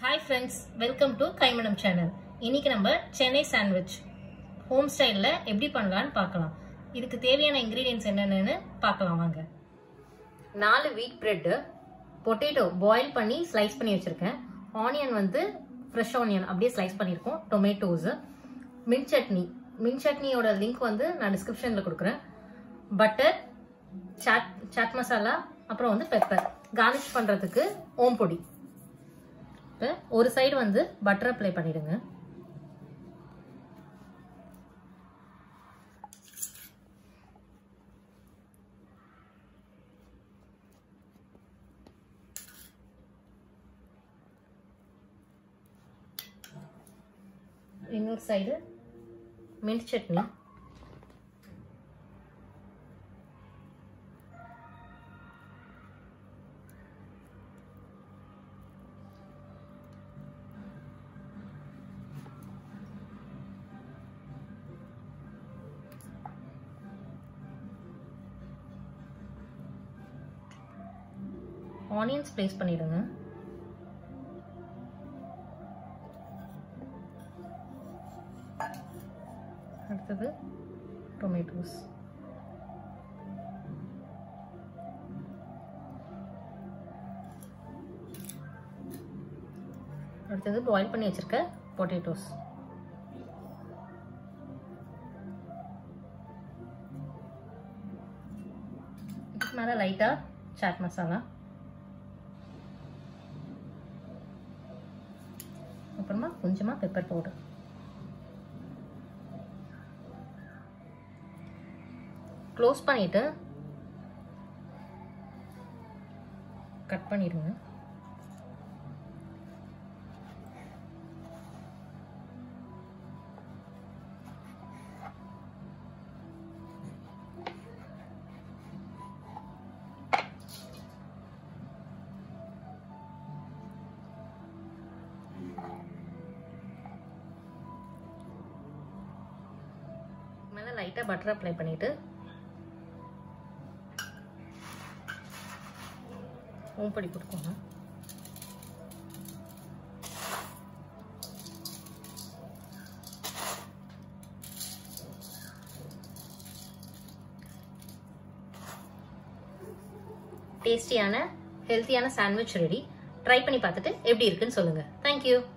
hi friends welcome to Kaimanam channel இன்னைக்கு நம்ம Chennai sandwich home ஸ்டைலில் எப்படி பண்ணலான்னு பார்க்கலாம் இதுக்கு தேவையான இன்க்ரீடியன்ஸ் என்னென்னு பார்க்கலாம் வாங்க நாலு வீட் பிரெட்டு பொட்டேட்டோ பாயில் பண்ணி ஸ்லைஸ் பண்ணி வச்சுருக்கேன் ஆனியன் வந்து ஃப்ரெஷ் ஆனியன் அப்படியே ஸ்லைஸ் பண்ணியிருக்கோம் டொமேட்டோஸு மின் சட்னி மின் சட்னியோட லிங்க் வந்து நான் டிஸ்கிரிப்ஷனில் கொடுக்குறேன் பட்டர் சாட் சாட் மசாலா அப்புறம் வந்து பெப்பர் கார்னிஷ் பண்ணுறதுக்கு ஓம் பொடி இப்போ ஒரு சைடு வந்து பட்டர் அப்ளை பண்ணிடுங்க இன்னொரு side mint chutney onions place பண்ணிடுங்க அடுத்தது டொமேட்டோஸ் அடுத்தது பாயில் பண்ணி வச்சிருக்க பொட்டேட்டோஸ் இதுக்கு மேலே லைட்டாக சாட் மசாலா அப்புறமா கொஞ்சமாக பெப்பர் பவுடர் க்ளோஸ் பண்ணிட்டு கட் பண்ணிடுங்க மேலே லைட்டாக பட்டர் அப்ளை பண்ணிவிட்டு ஓம்படி கொடுக்கோங்க டேஸ்டியான ஹெல்த்தியான சாண்ட்விச் ரெடி ட்ரை பண்ணி பார்த்துட்டு எப்படி இருக்குன்னு சொல்லுங்கள் தேங்க்யூ